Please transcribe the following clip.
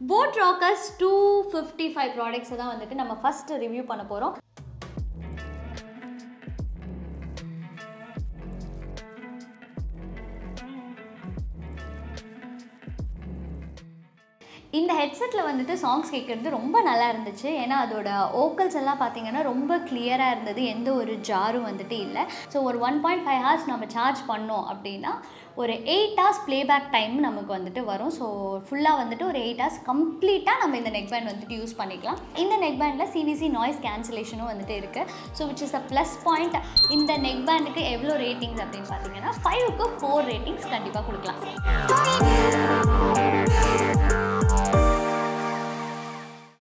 boat rockers two fifty five ப்ராடக்ட்ஸை தான் வந்துட்டு நம்ம ஃபஸ்ட் ரிவ்யூ பண்ண போகிறோம் இந்த ஹெட்செட்டில் வந்துட்டு சாங்ஸ் கேட்குறது ரொம்ப நல்லா இருந்துச்சு ஏன்னா அதோட ஓக்கல்ஸ் எல்லாம் பார்த்தீங்கன்னா ரொம்ப கிளியராக இருந்தது எந்த ஒரு ஜாரும் வந்துட்டு இல்லை ஸோ ஒரு ஒன் பாயிண்ட் ஃபைவ் ஹவர்ஸ் நம்ம சார்ஜ் பண்ணோம் அப்படின்னா ஒரு எயிட் ஹவர்ஸ் ப்ளேபேக் டைம் நமக்கு வந்துட்டு வரும் ஸோ ஃபுல்லாக வந்துட்டு ஒரு எயிட் ஹவர்ஸ் கம்ப்ளீட்டாக நம்ம இந்த நெக் பேண்ட் வந்துட்டு யூஸ் பண்ணிக்கலாம் இந்த நெக் பேண்டில் சிவிசி நாய்ஸ் கேன்சலேஷனும் வந்துட்டு இருக்குது so which is a plus point இந்த நெக் பேண்டுக்கு எவ்வளோ ரேட்டிங்ஸ் அப்படின்னு பார்த்தீங்கன்னா ஃபைவுக்கு ஃபோர் ரேட்டிங்ஸ் கண்டிப்பாக கொடுக்கலாம்